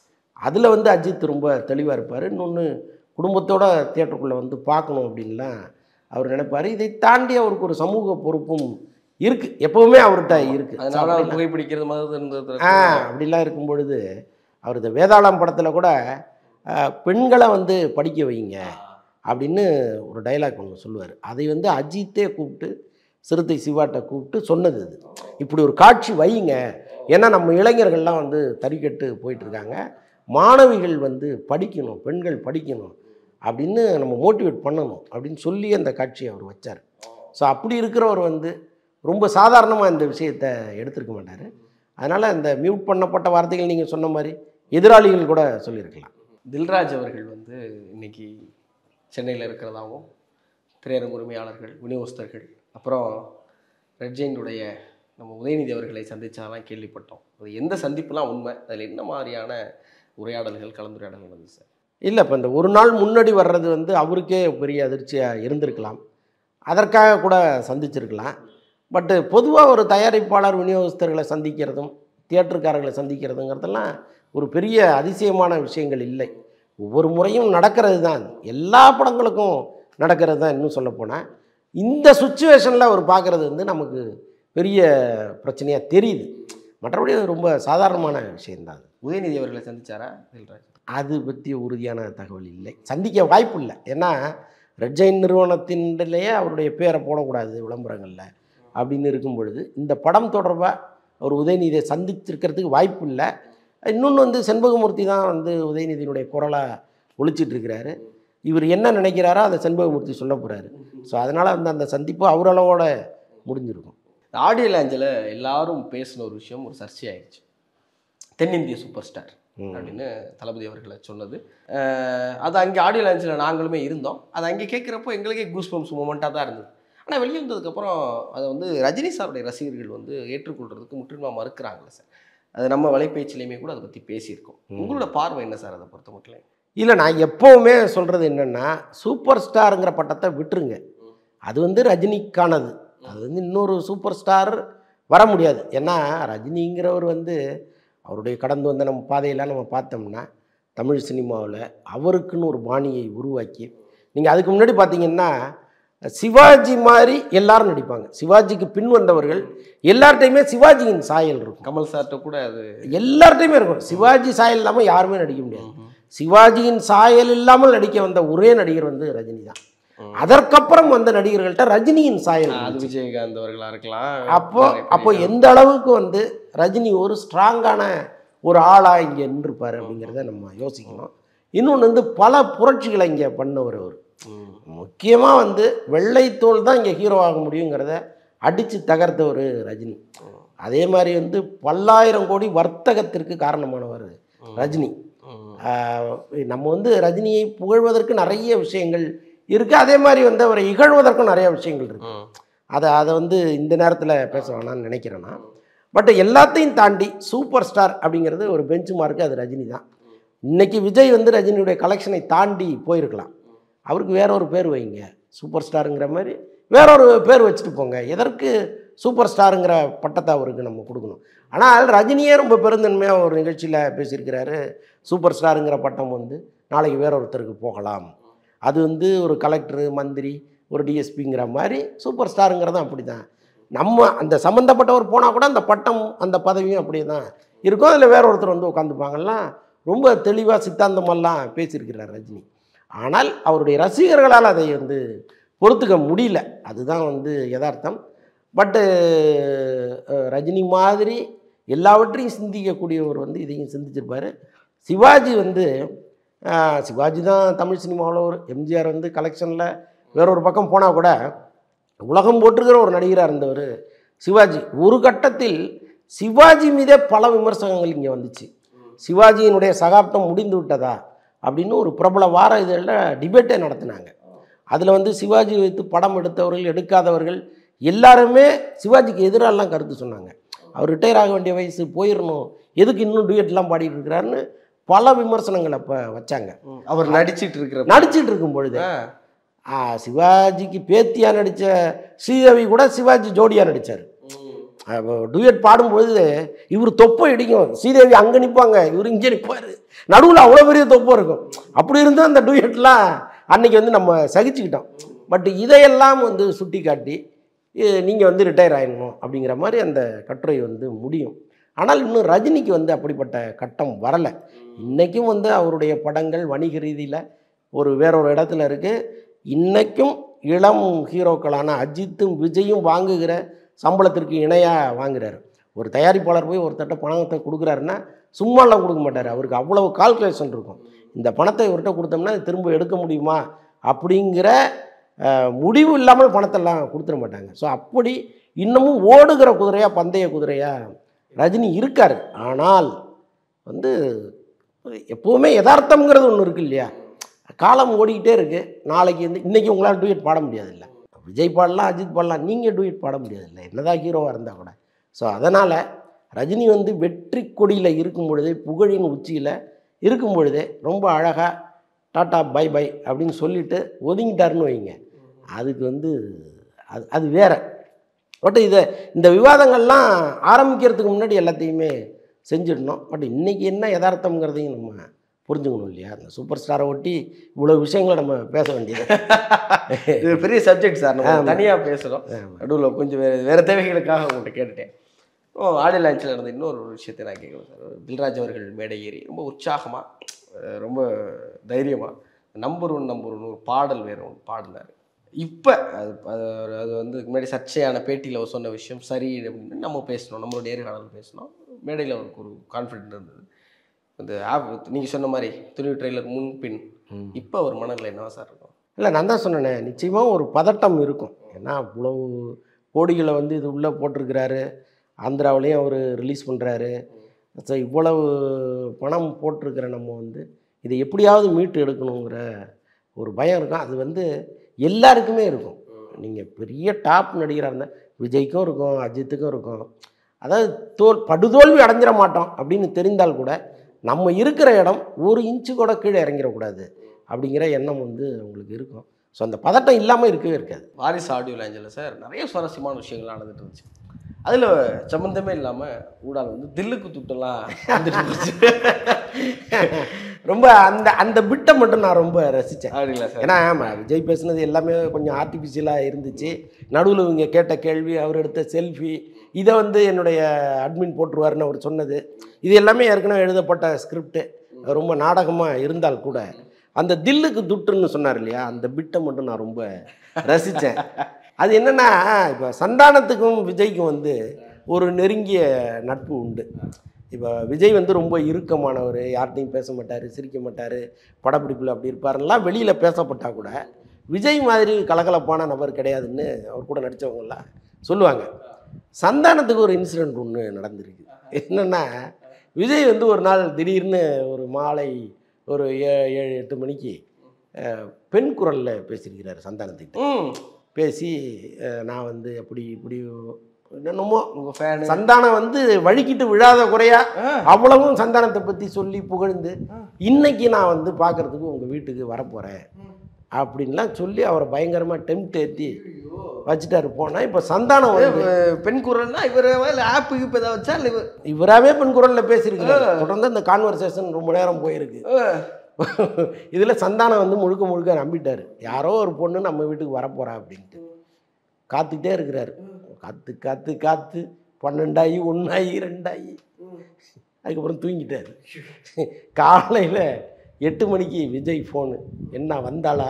அதில் வந்து அஜித் ரொம்ப தெளிவாக இருப்பார் இன்னொன்று குடும்பத்தோட தியேட்டருக்குள்ளே வந்து பார்க்கணும் அப்படின்லாம் அவர் நினைப்பார் இதை தாண்டி அவருக்கு ஒரு சமூக பொறுப்பும் இருக்குது எப்போவுமே அவர்கிட்ட இருக்குது அதனால அவர் புகைப்பிடிக்கிறது மாதிரி இருந்தது ஆ அப்படிலாம் இருக்கும் பொழுது அவர் இந்த வேதாளம் படத்தில் கூட ஆஹ், பெண்களை வந்து படிக்க வைங்க அப்படின்னு ஒரு டைலாக் ஒன்று சொல்லுவார் அதை வந்து அஜித்தே கூப்பிட்டு சிறுத்தை சிவாட்டை கூப்பிட்டு சொன்னது அது இப்படி ஒரு காட்சி வைங்க ஏன்னா நம்ம இளைஞர்கள்லாம் வந்து தறிக்கட்டு போயிட்டுருக்காங்க மாணவிகள் வந்து படிக்கணும் பெண்கள் படிக்கணும் அப்படின்னு நம்ம மோட்டிவேட் பண்ணணும் அப்படின்னு சொல்லி அந்த காட்சியை அவர் வச்சார் ஸோ அப்படி இருக்கிறவர் வந்து ரொம்ப சாதாரணமாக இந்த விஷயத்தை எடுத்திருக்க மாட்டார் அதனால் இந்த மியூட் பண்ணப்பட்ட வார்த்தைகள் நீங்கள் சொன்ன மாதிரி எதிராளிகள் கூட சொல்லியிருக்கலாம் தில்ராஜ் அவர்கள் வந்து இன்னைக்கு சென்னையில் இருக்கிறதாகவும் திரையரங்கு உரிமையாளர்கள் விநியோகஸ்தர்கள் அப்புறம் ரெட்ஜைனுடைய நம்ம உதயநிதி அவர்களை சந்திச்சாலாம் கேள்விப்பட்டோம் அது எந்த சந்திப்புலாம் உண்மை அதில் என்ன மாதிரியான உரையாடல்கள் கலந்துரையாடல் நடந்தது சார் இல்லை இப்போ இந்த ஒரு நாள் முன்னாடி வர்றது வந்து அவருக்கே பெரிய அதிர்ச்சியாக இருந்திருக்கலாம் அதற்காக கூட சந்திச்சிருக்கலாம் பட்டு பொதுவாக ஒரு தயாரிப்பாளர் விநியோகஸ்தர்களை சந்திக்கிறதும் தியேட்டருக்காரர்களை சந்திக்கிறதுங்கிறதெல்லாம் ஒரு பெரிய அதிசயமான விஷயங்கள் இல்லை ஒவ்வொரு முறையும் நடக்கிறது தான் எல்லா படங்களுக்கும் நடக்கிறது தான் இன்னும் சொல்லப்போனால் இந்த சுச்சுவேஷனில் அவர் பார்க்குறது வந்து நமக்கு பெரிய பிரச்சனையாக தெரியுது மற்றபடி அது ரொம்ப சாதாரணமான விஷயம்தான் அது உதயநிதி அவர்களை சந்திச்சாரா தில்ராஜ் அது பற்றி உறுதியான தகவல் இல்லை சந்திக்க வாய்ப்பு இல்லை ஏன்னா ரெட் ஜெயின் நிறுவனத்தின்லேயே அவருடைய பேரை போடக்கூடாது விளம்பரங்களில் அப்படின்னு இருக்கும் பொழுது இந்த படம் தொடர்பாக அவர் உதயநிதியை சந்திச்சிருக்கிறதுக்கு வாய்ப்பு இல்லை இன்னொன்று வந்து செண்பகமூர்த்தி தான் வந்து உதயநிதியினுடைய குரலாக ஒழிச்சிட்டு இருக்கிறாரு இவர் என்ன நினைக்கிறாரோ அதை செண்பகமூர்த்தி சொல்ல போகிறாரு ஸோ அதனால் வந்து அந்த சந்திப்பு அவரளவோட முடிஞ்சிருக்கும் ஆடியோ லாஞ்சில் எல்லாரும் பேசின ஒரு விஷயம் ஒரு சர்ச்சையாயிடுச்சு தென்னிந்திய சூப்பர் ஸ்டார் ம். அப்படின்னு தளபதி அவர்களை சொன்னது அஹ் அது அங்கே ஆடியோ லான்ச்சில் நாங்களுமே இருந்தோம் அது அங்கே கேட்குறப்போ எங்களுக்கே கூஸ் பம்ப்ஸ் மூமெண்ட்டாக தான் இருந்தது ஆனால் வெளியே வந்ததுக்கப்புறம் அதை வந்து ரஜினி சாருடைய ரசிகர்கள் வந்து ஏற்றுக்கொள்றதுக்கு முற்றிலுமாக மறுக்கிறாங்களே சார் அது நம்ம வலைபேச்சிலையுமே கூட அதை பற்றி பேசியிருக்கோம் உங்களோட பார்வை என்ன சார் அதை பொறுத்த மட்டும் இல்லை நான் எப்போவுமே சொல்கிறது என்னென்னா சூப்பர் ஸ்டாருங்கிற பட்டத்தை விட்டுருங்க அது வந்து ரஜினிக்கானது அது வந்து இன்னொரு சூப்பர் ஸ்டார் வர முடியாது ஏன்னா ரஜினிங்கிறவர் வந்து அவருடைய கடந்து வந்த நம்ம பாதையெல்லாம் நம்ம பார்த்தோம்னா தமிழ் சினிமாவில் அவருக்குன்னு ஒரு பாணியை உருவாக்கி நீங்கள் அதுக்கு முன்னாடி பார்த்தீங்கன்னா சிவாஜி மாதிரி எல்லாரும் நடிப்பாங்க சிவாஜிக்கு பின் வந்தவர்கள் எல்லார்ட்டையுமே சிவாஜியின் சாயல் இருக்கும் கமல் சார்கிட்ட கூட அது எல்லார்ட்டையுமே இருக்கும் சிவாஜி சாயல் இல்லாமல் யாருமே நடிக்க முடியாது சிவாஜியின் சாயல் இல்லாமல் நடிக்க வந்த ஒரே நடிகர் வந்து ரஜினி தான் அதற்கப்புறம் வந்த நடிகர்கள்ட்ட ரஜினியின் சாயல் அது இருந்துச்சு. விஜயகாந்த் அவர்களாக இருக்கலாம் அப்போ நிறைய அப்போ பெரிய- எந்த அளவுக்கு வந்து ரஜினி ஒரு ஸ்ட்ராங்கான ஒரு ஆளா இங்கே நின்றுப்பார் அப்படிங்கிறத நம்ம யோசிக்கணும் இன்னொன்று வந்து பல புரட்சிகளை இங்கே பண்ணவர் அவர் ம். முக்கியமாக வந்து வெள்ளைத்தோல் தான் இங்கே ஹீரோ ஆக முடியுங்கிறத அடித்து தகர்த்தவர் ரஜினி அதே மாதிரி வந்து பல்லாயிரம் கோடி வர்த்தகத்திற்கு காரணமானவர் ரஜினி ம். ஆஹ் நம்ம வந்து ரஜினியை புகழ்வதற்கு நிறைய விஷயங்கள் இருக்குது அதே மாதிரி வந்து அவரை இகழ்வதற்கும் நிறைய விஷயங்கள் இருக்குது ம். அதை அதை வந்து இந்த நேரத்தில் பேச வேணாம்னு நினைக்கிறேன் நான் பட் எல்லாத்தையும் தாண்டி சூப்பர் ஸ்டார் அப்படிங்கிறது ஒரு பெஞ்ச் மார்க்கு அது ரஜினி தான் இன்னைக்கு விஜய் வந்து ரஜினியுடைய கலெக்ஷனை தாண்டி போயிருக்கலாம் அவருக்கு வேற ஒரு பேர் வைங்க சூப்பர் ஸ்டாருங்கிற மாதிரி வேற ஒரு பேர் வச்சுட்டு போங்க எதற்கு சூப்பர் ஸ்டாருங்கிற பட்டத்தை அவருக்கு நம்ம கொடுக்கணும் ஆனால் ரஜினியே ரொம்ப பெருந்தன்மையாக ஒரு நிகழ்ச்சியில் பேசியிருக்கிறாரு சூப்பர் ஸ்டாருங்கிற பட்டம் வந்து நாளைக்கு வேற ஒருத்தருக்கு போகலாம் அது வந்து ஒரு கலெக்டரு மந்திரி ஒரு டிஎஸ்பிங்கிற மாதிரி சூப்பர் ஸ்டாருங்கிறதும் அப்படி தான் நம்ம அந்த சம்மந்தப்பட்டவர் போனால் கூட அந்த பட்டம் அந்த பதவியும் அப்படியே தான் இருக்கும் அதில் வேற ஒருத்தர் வந்து உட்காந்துப்பாங்கலாம் ரொம்ப தெளிவாக சித்தாந்தமெல்லாம் பேசியிருக்கிறார் ரஜினி ஆனால் அவருடைய ரசிகர்களால் அதை வந்து பொறுத்துக்க முடியல அதுதான் வந்து யதார்த்தம் பட்டு ரஜினி மாதிரி எல்லாவற்றையும் சிந்திக்கக்கூடியவர் வந்து இதையும் சிந்திச்சிருப்பார் சிவாஜி வந்து அஹ், சிவாஜி தான் தமிழ் சினிமாவில் ஒரு எம்ஜிஆர் வந்து கலெக்ஷனில் வேற ஒரு பக்கம் போனால் கூட உலகம் போற்றுகிற ஒரு நடிகராக இருந்தவர் சிவாஜி ஒரு கட்டத்தில் சிவாஜி மீதே பல விமர்சனங்கள் இங்கே வந்துச்சு சிவாஜியினுடைய சகாப்தம் முடிந்து விட்டதா அப்படின்னு ஒரு பிரபல வார இதழில் டிபேட்டே நடத்தினாங்க அதில் வந்து சிவாஜி வைத்து படம் எடுத்தவர்கள் எடுக்காதவர்கள் எல்லாருமே சிவாஜிக்கு எதிராலாம் கருத்து சொன்னாங்க அவர் ரிட்டையர் ஆக வேண்டிய வயசு போயிடணும் எதுக்கு இன்னும் டூயட்லாம் பாடிட்டு இருக்கிறாருன்னு பல விமர்சனங்கள் அப்போ வச்சாங்க அவர் நடிச்சிட்டு இருக்கிற நடிச்சிட்டு இருக்கும் பொழுது ஆ. ஆ, சிவாஜிக்கு பேத்தியா நடித்த ஸ்ரீதேவி கூட சிவாஜி ஜோடியாக நடித்தார் டூயட் பாடும்பொழுது இவர் தொப்பை இடிக்கும் ஸ்ரீதேவி அங்கே நிற்பாங்க இவர் இங்கே நிற்பார் நடுவில் அவ்வளோ பெரிய தொப்பை இருக்கும் அப்படி இருந்தால் அந்த டூயட்லாம் அன்னைக்கு வந்து நம்ம சகிச்சுக்கிட்டோம் பட் இதையெல்லாம் வந்து சுட்டி காட்டி நீங்கள் வந்து ரிட்டையர் ஆயிடணும் அப்படிங்கிற மாதிரி அந்த கட்டுரை வந்து முடியும் ஆனால் இன்னும் ரஜினிக்கு வந்து அப்படிப்பட்ட கட்டம் வரலை இன்றைக்கும் வந்து அவருடைய படங்கள் வணிக ரீதியில் ஒரு வேற ஒரு இடத்துல இருக்குது இன்றைக்கும் இளம் ஹீரோக்களான அஜித்தும் விஜயும் வாங்குகிற சம்பளத்திற்கு இணையாக வாங்குறாரு ஒரு தயாரிப்பாளர் போய் ஒருத்தட்ட பணத்தை கொடுக்குறாருன்னா சும்மாலாம் கொடுக்க மாட்டார் அவருக்கு அவ்வளவு கால்குலேஷன் இருக்கும் இந்த பணத்தை இவர்கிட்ட கொடுத்தோம்னா இது திரும்ப எடுக்க முடியுமா அப்படிங்கிற அஹ், முடிவு இல்லாமல் பணத்தெல்லாம் கொடுத்துட மாட்டாங்க ஸோ அப்படி இன்னமும் ஓடுகிற குதிரையாக பந்தய குதிரையாக ரஜினி இருக்கார் ஆனால் வந்து எப்போவுமே யதார்த்தம்ங்கிறது ஒன்று இருக்கு இல்லையா காலம் ஓடிக்கிட்டே இருக்கு நாளைக்கு வந்து இன்றைக்கி உங்களால் டூயட் பாட முடியாதுல்ல விஜய் பாடலாம் அஜித் பாடலாம் நீங்கள் டூயட் பாட முடியாதுல்ல என்னதான் ஹீரோவாக இருந்தால் கூட ஸோ அதனால் ரஜினி வந்து வெற்றி கொடியில் இருக்கும் பொழுதே புகழின் உச்சியில் இருக்கும் பொழுதே ரொம்ப அழகாக டாட்டா பை பை அப்படின்னு சொல்லிட்டு ஒதுங்கிட்டாருன்னு வைங்க அதுக்கு வந்து அது அது வேற பட் இதை இந்த விவாதங்கள்லாம் ஆரம்பிக்கிறதுக்கு முன்னாடி எல்லாத்தையுமே செஞ்சிடணும் பட் இன்றைக்கி என்ன யதார்த்தம்ங்கிறதையும் நம்ம புரிஞ்சுக்கணும் இல்லையா அந்த சூப்பர் ஸ்டாரை ஒட்டி இவ்வளோ விஷயங்களை நம்ம பேச வேண்டியது இது பெரிய சப்ஜெக்ட் சார் நம்ம ஆமா. தனியாக பேசுகிறோம் நடுவில் கொஞ்சம் வேறு வேறு தேவைகளுக்காக உங்கள்கிட்ட கேட்டுட்டேன் ஓ ஆடியோ லான்ச்சில் நடந்த இன்னொரு ஒரு விஷயத்தை நான் கேட்குறேன் சார் தில்ராஜ் அவர்கள் மேடை ஏறி ரொம்ப உற்சாகமாக ரொம்ப தைரியமாக நம்பர் ஒன் நம்பர் ஒன் ஒரு பாடல் வேறு ஒன்று பாடினார் இப்போ அது அது அது வந்து முன்னாடி சர்ச்சையான பேட்டியில் அவர் சொன்ன விஷயம் சரி அப்படின்னு நம்ம பேசணும் நம்மளோட நேர்காணல் பேசணும் மேடையில் அவருக்கு ஒரு கான்ஃபிடென்ட் இருந்தது இந்த ஆப் நீங்கள் சொன்ன மாதிரி துணிவு ட்ரெய்லர் முன் பின் இப்போ அவர் மனநிலை என்னவா சார் இருக்கும் இல்லை நான் தான் சொன்னேனே நிச்சயமாக ஒரு பதட்டம் இருக்கும் ஏன்னா இவ்வளவு கோடிகளை வந்து இது உள்ளே போட்டிருக்கிறாரு ஆந்திராவிலையும் அவர் ரிலீஸ் பண்ணுறாரு ஸோ இவ்வளவு பணம் போட்டிருக்கிற நம்ம வந்து இதை எப்படியாவது மீட்டு எடுக்கணுங்கிற ஒரு பயம் இருக்கும் அது வந்து எல்லாருக்குமே இருக்கும் நீங்கள் பெரிய டாப் நடிகராக இருந்தால் விஜய்க்கும் இருக்கும் அஜித்துக்கும் இருக்கும் அதாவது தோல் படுதோல்வி அடைஞ்சிட மாட்டோம் அப்படின்னு தெரிந்தால் கூட நம்ம இருக்கிற இடம் ஒரு இன்ச்சு கூட கீழே இறங்கிடக்கூடாது அப்படிங்கிற எண்ணம் வந்து அவங்களுக்கு இருக்கும் ஸோ அந்த பதட்டம் இல்லாமல் இருக்கவே இருக்காது வாரிசு ஆடியோ லாஞ்சில் சார் நிறைய சுவாரஸ்யமான விஷயங்கள் நடந்துட்டு இருந்துச்சு அதில் சம்மந்தமே இல்லாமல் ஊடால வந்து தில்லுக்கு துட்டெல்லாம் வந்துட்டு போச்சு ரொம்ப அந்த அந்த பிட்டை மட்டும் நான் ரொம்ப ரசித்தேன் அப்படிங்களா சார் ஏன்னா ஆமாம் விஜய் பேசுனது எல்லாமே கொஞ்சம் ஆர்டிஃபிஷியலாக இருந்துச்சு நடுவில் இவங்க கேட்ட கேள்வி அவர் எடுத்த செல்ஃபி இதை வந்து என்னுடைய அட்மின் போட்டுருவாருன்னு அவர் சொன்னது இது எல்லாமே ஏற்கனவே எழுதப்பட்ட ஸ்கிரிப்டு ரொம்ப நாடகமாக இருந்தால் கூட அந்த தில்லுக்கு துட்டுன்னு சொன்னார் இல்லையா அந்த பிட்டை மட்டும் நான் ரொம்ப ரசித்தேன் அது என்னென்னா இப்போ சந்தானத்துக்கும் விஜய்க்கும் வந்து ஒரு நெருங்கிய நட்பு உண்டு இப்போ விஜய் வந்து ரொம்ப இறுக்கமானவர் யார்கிட்டையும் பேச மாட்டார் சிரிக்க மாட்டார் படப்பிடிப்பில் அப்படி இருப்பாருலாம் வெளியில் பேசப்பட்டா கூட விஜய் மாதிரி கலகலப்பான நபர் கிடையாதுன்னு அவர் கூட நடித்தவங்கலாம் சொல்லுவாங்க சந்தானத்துக்கு ஒரு இன்சிடெண்ட் ஒன்று நடந்திருக்கு என்னென்னா விஜய் வந்து ஒரு நாள் திடீர்னு ஒரு மாலை ஒரு ஏ ஏழு எட்டு மணிக்கு அஹ், பெண் குரலில் பேசியிருக்கிறார் சந்தானத்துக்கிட்ட ம் பேசி அஹ், நான் வந்து அப்படி இப்படி என்னென்னமோ உங்கள் ஃபேனு சந்தானம் வந்து வழுக்கிட்டு விழாத குறையா ஆ. அவ்வளவும் சந்தானத்தை பற்றி சொல்லி புகழ்ந்து இன்னைக்கு நான் வந்து பார்க்கறதுக்கு உங்கள் வீட்டுக்கு வரப்போகிறேன் அப்படின்லாம் சொல்லி அவரை பயங்கரமாக டெம்ட் ஏற்றி வச்சுட்டாரு போனால் இப்போ சந்தானம் வந்து அஹ் பெண் குரல்னா இவர் ஆப்பு இப்போ ஏதாவது வச்சா இல்லை இவர் இவராகவே பெண் குரலில் பேசியிருக்காரு தொடர்ந்து இந்த கான்வர்சேஷன் ரொம்ப நேரம் போயிருக்கு அஹ், இதில் சந்தானம் வந்து முழுக்க முழுக்க நம்பிட்டார் யாரோ ஒரு பொண்ணு நம்ம வீட்டுக்கு வரப்போறா அப்படின்ட்டு காத்துக்கிட்டே இருக்கிறாரு காத்து காத்து காத்து பன்னெண்டாயி ஒன்றாயி ரெண்டாயி அதுக்கப்புறம் தூங்கிட்டார் காலையில் எட்டு மணிக்கு விஜய் ஃபோனு என்ன வந்தாளா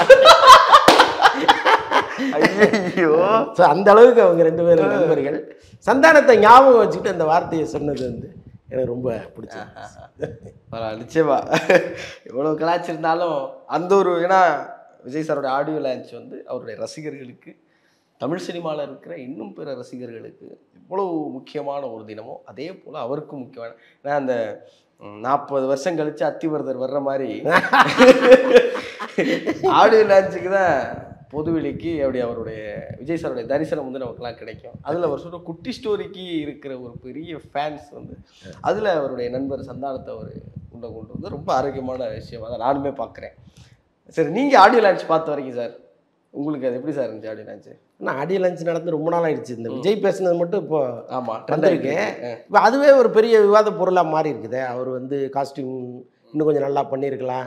ஐயோ ஸோ அந்த அளவுக்கு அவங்க ரெண்டு பேரும் நண்பர்கள் சந்தானத்தை ஞாபகம் வச்சுக்கிட்டு அந்த வார்த்தையை சொன்னது வந்து எனக்கு ரொம்ப பிடிச்சது பரவாயில்ல, நிச்சயமா எவ்வளோ கலாச்சிருந்தாலும் அந்த ஒரு ஏன்னா விஜய் சாரோட ஆடியோ லான்ச் வந்து அவருடைய ரசிகர்களுக்கு தமிழ் சினிமாவில் இருக்கிற இன்னும் பிற ரசிகர்களுக்கு எவ்வளவு முக்கியமான ஒரு தினமோ அதே போல் அவருக்கும் முக்கியமான ஏன்னா அந்த நாற்பது வருஷம் கழிச்சு அத்திவரதர் வர்ற மாதிரி ஆடியோ லான்ச்சுக்கு தான் பொதுவெளிக்கு அப்படி அவருடைய விஜய் சாருடைய தரிசனம் வந்து நமக்குலாம் கிடைக்கும் அதில் அவர் சொல்ற குட்டி ஸ்டோரிக்கு இருக்கிற ஒரு பெரிய ஃபேன்ஸ் வந்து அதில் அவருடைய நண்பர் சந்தானத்தை அவர் உண்டை கொண்டு வந்து ரொம்ப ஆரோக்கியமான விஷயமா தான் நானுமே பார்க்குறேன் சரி நீங்கள் ஆடியோ லான்ச் பார்த்த வரைக்கும் சார் உங்களுக்கு அது எப்படி சார் இருந்துச்சு ஆடியோ லான்ச்சு ஆனால் ஆடியோ லஞ்ச் நடந்து ரொம்ப நாள் ஆயிடுச்சு இந்த விஜய் பேசுனது மட்டும் இப்போ ஆமாம் வந்திருக்கு இப்போ அதுவே ஒரு பெரிய விவாத பொருளாக மாறி இருக்குது அவர் வந்து காஸ்டியூம் இன்னும் கொஞ்சம் நல்லா பண்ணியிருக்கலாம்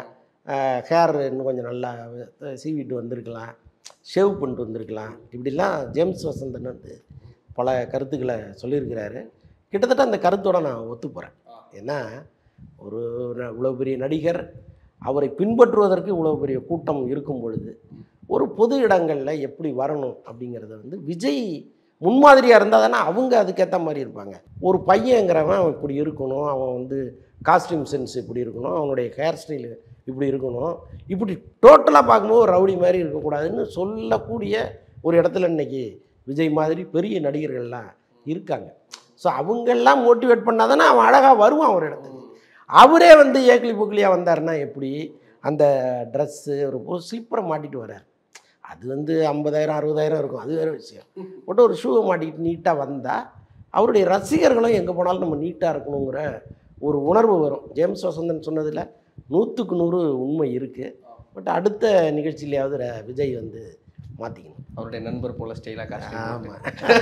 ஹேர் இன்னும் கொஞ்சம் நல்லா சீவிட்டு வந்திருக்கலாம் ஷேவ் பண்ணிட்டு வந்திருக்கலாம் இப்படிலாம் ஜேம்ஸ் வசந்தன் வந்து பல கருத்துக்களை சொல்லியிருக்கிறாரு கிட்டத்தட்ட அந்த கருத்தோட நான் ஒத்து போகிறேன் ஏன்னா ஒரு ந- இவ்வளோ பெரிய நடிகர் அவரை பின்பற்றுவதற்கு இவ்வளோ பெரிய கூட்டம் இருக்கும் பொழுது ஒரு பொது இடங்களில் எப்படி வரணும் அப்படிங்கிறத வந்து விஜய் முன்மாதிரியாக இருந்தால் தானே அவங்க அதுக்கேற்ற மாதிரி இருப்பாங்க ஒரு பையங்கிறவன் அவன் இப்படி இருக்கணும் அவன் வந்து காஸ்டியூம் சென்ஸ் இப்படி இருக்கணும் அவனுடைய ஹேர் ஸ்டைலு இப்படி இருக்கணும் இப்படி டோட்டலாக பார்க்கும்போது ஒரு ரவுடி மாதிரி இருக்கக்கூடாதுன்னு சொல்லக்கூடிய ஒரு இடத்துல இன்னைக்கு விஜய் மாதிரி பெரிய நடிகர்கள்லாம் இருக்காங்க ஸோ அவங்கெல்லாம் மோட்டிவேட் பண்ணால் தானே அவன் அழகாக வருவான் ஒரு இடத்துக்கு அவரே வந்து ஏக்கிலி புக்கிலியாக வந்தாருன்னா எப்படி அந்த ட்ரெஸ்ஸு ஒரு ஸ்லிப்பரை மாட்டிட்டு வர்றார் அது வந்து ஐம்பதாயிரம் அறுபதாயிரம் இருக்கும் அது வேறு விஷயம் பட் ஒரு ஷூவை மாட்டிக்கிட்டு நீட்டாக வந்தால் அவருடைய ரசிகர்களும் எங்கே போனாலும் நம்ம நீட்டாக இருக்கணுங்கிற ஒரு உணர்வு வரும் ஜேம்ஸ் வசந்தன் சொன்னதில் நூற்றுக்கு நூறு உண்மை இருக்குது பட் அடுத்த நிகழ்ச்சியிலையாவது ர- விஜய் வந்து மாற்றிக்கணும் அவருடைய நண்பர் போல ஸ்டைலாக காசு ஆமாம்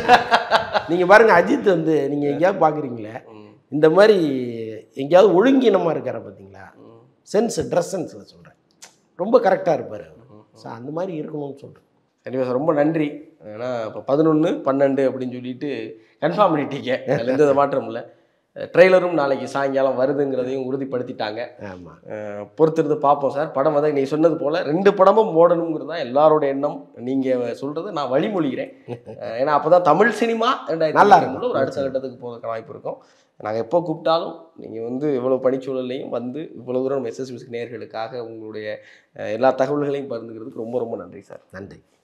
நீங்கள் பாருங்கள் அஜித் வந்து நீங்கள் எங்கேயாவது பார்க்குறீங்களே இந்த மாதிரி எங்கேயாவது ஒழுங்கீனமாக இருக்கார பார்த்தீங்களா சென்ஸ் ட்ரெஸ் சென்ஸில் சொல்கிறேன் ரொம்ப கரெக்டாக இருப்பார் ஸோ அந்த மாதிரி இருக்கணும்னு சொல்கிறேன் கண்டிப்பாக சார் ரொம்ப நன்றி ஏன்னா இப்போ பதினொன்று பன்னெண்டு அப்படின்னு சொல்லிட்டு கன்ஃபார்ம் பண்ணிட்டீங்க அதில் எந்த வித மாற்றம் இல்லை ட்ரெய்லரும் நாளைக்கு சாயங்காலம் வருதுங்கிறதையும் உறுதிப்படுத்திட்டாங்க ஆமாம் அஹ் பொறுத்திருந்து பார்ப்போம் சார் படம் வந்து நீ சொன்னது போல் ரெண்டு படமும் ஓடணுங்கிறது தான் எல்லாரோட எண்ணம் நீங்கள் சொல்கிறத நான் வழிமொழிகிறேன் அஹ் ஏன்னா அப்போ தான் தமிழ் சினிமா நல்லா ரெண்டாயிரத்தி ஒரு அடுத்த கட்டத்துக்கு போகிறதுக்கு வாய்ப்பு இருக்கும் நாங்கள் எப்போ கூப்பிட்டாலும் நீங்கள் வந்து இவ்வளோ பணிச்சூழல்லையும் வந்து இவ்வளோ தூரம் எஸ்எஸ் மியூசிக் நேயர்களுக்காக உங்களுடைய அஹ் எல்லா தகவல்களையும் பகிர்ந்துக்கிறதுக்கு ரொம்ப ரொம்ப நன்றி சார் நன்றி